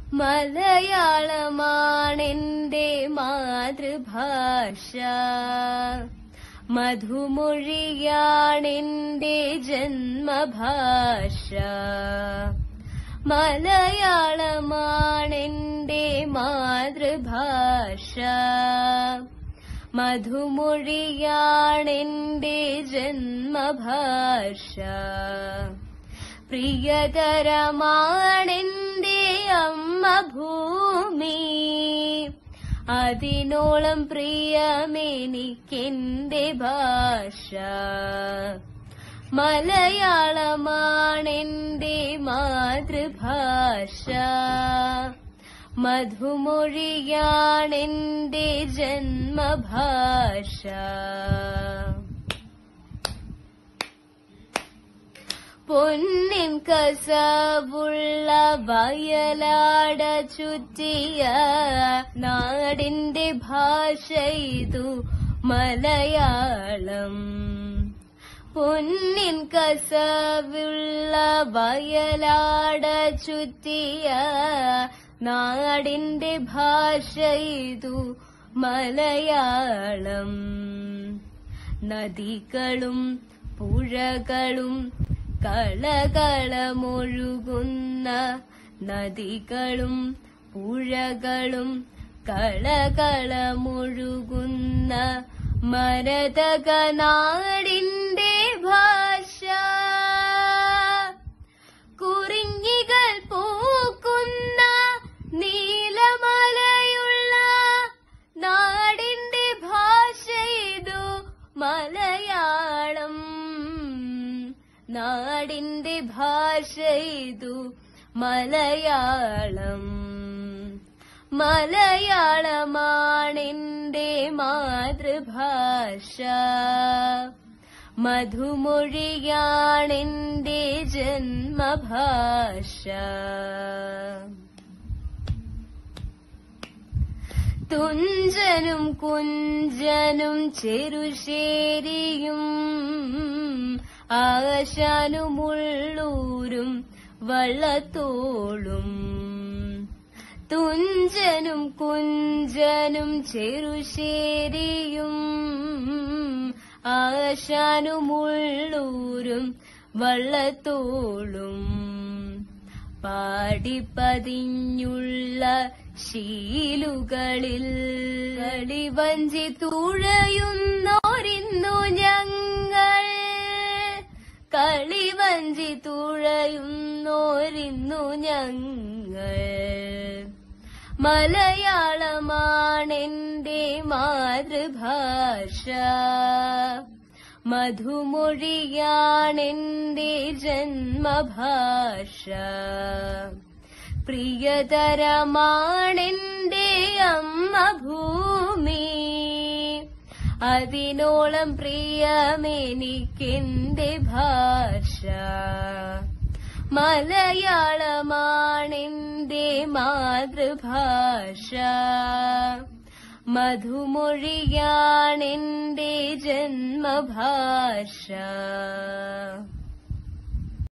മലയാളമാണെന്റെ മാതൃഭാഷ മധുമൊഴിയാണെന്റെ ജന്മഭാഷ മലയാളമാണെന്റെ മാതൃഭാഷ മധുമൊഴിയാണെന്റെ ജന്മഭാഷ പ്രിയതരമാണെന്റെ അമ്മ ഭൂമി അതിനോളം പ്രിയമെനിക്കെന്റെ ഭാഷ മലയാളമാണെന്റെ മാതൃഭാഷ മധുമൊഴിയാണെന്റെ ജന്മഭാഷ പൊന്നിൻ കസവുള്ള വയലാട ചുറ്റിയ നാടിന്റെ ഭാഷ ഇതു മലയാളം പൊന്നിൻ കസവുള്ള വയലാട ചുറ്റിയ നാടിന്റെ ഭാഷ ഇതു മലയാളം നദികളും പുഴകളും കളകളമൊഴുകുന്ന നദികളും പുഴകളും കളകളമൊഴുകുന്ന മരതക നാടിന്റെ ഭാഷ കുറിഞ്ഞികൾ പൂക്കുന്ന നീലമലയുള്ള നാടിന്റെ ഭാഷ ഇതു മലയാളം നാടിന്റെ ഭാഷ ഇതു മലയാളം മലയാളമാണെന്റെ മാതൃഭാഷ മധുമൊഴിയാണെന്റെ ജന്മഭാഷ തുഞ്ചനും കുഞ്ചനും ചെറുശേരിയും ആശാനുമുള്ളൂരും വള്ളത്തോളും തുഞ്ചനും കുഞ്ചനും ചെറുശേരിയും ആശാനുമുള്ളൂരും വള്ളത്തോളും പാടിപ്പതിഞ്ഞുള്ള ശീലുകളിൽ കളിവഞ്ചി തുഴയുന്നോരിന്നു ഞങ്ങൾ കളിവഞ്ചി തുഴയുന്നോരിന്നു ഞങ്ങൾ മലയാളമാണെന്റെ മാതൃഭാഷ മധുമൊഴിയാണെന്റെ ജന്മഭാഷ പ്രിയതരമാണെന്റെ അമ്മ ഭൂമി അതിനോളം പ്രിയമെനിക്കെന്റെ ഭാഷ മലയാളമാണെന്റെ മാതൃഭാഷ മധുമൊഴിയാണെന്റെ ജന്മഭാഷ